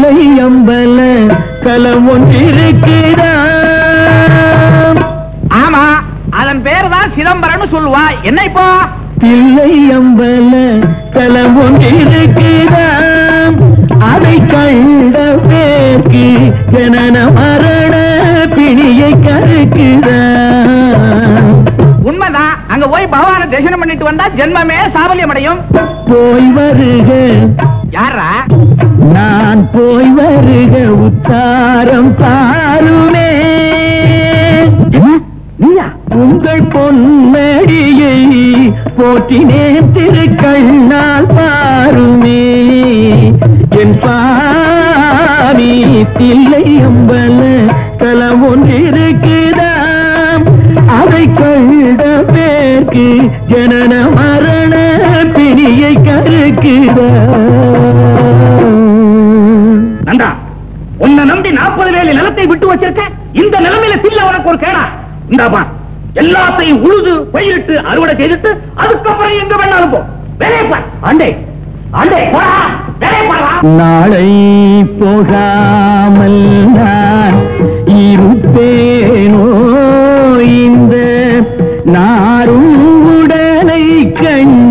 தில்லை அம்பல தலம் ஒன்றிருக்கிறாம் ஆமா அதன் பேரு தான் சிதம்பரம்னு சொல்லுவா என்ன இப்போ தில்லை அம்பல தலம் ஒன்றிருக்கிறாம் அதை கண்ட பேர்க்கு ஜனன மரண பிணியை கருக்கிறாம் உண்மைதான் அங்க போய் பகவான தரிசனம் பண்ணிட்டு வந்தா ஜென்மமே சாபல்யம் அடையும் போய் வருக யாரா நான் போய் வருக உத்தாரம் தாருமே நீயா உங்கள் பொன்மடியை போற்றினேன் திருக்கண்ணால் பாருமே என் பாவி தில்லை அம்பல தலம் ஒன்றிருக்குதாம் அதை கண்ட பேர்க்கு ஜனன மரண பிணியை கருக்குதாம் நந்தா உன்னை நம்பி நாற்பது வேலி நிலத்தை விட்டு வச்சிருக்க இந்த நிலைமையில பில்ல உனக்கு ஒரு கேடா இந்தாப்பா எல்லாத்தையும் உழுது பயிரிட்டு அறுவடை செய்துட்டு அதுக்கப்புறம் எங்க வேணாலும் போ வேலையை பார் ஆண்டே ஆண்டே போடா வேலையை பாரா நாளை போகாமல் நான் இருப்பேனோ இந்த நாரும் உடலை கண்ட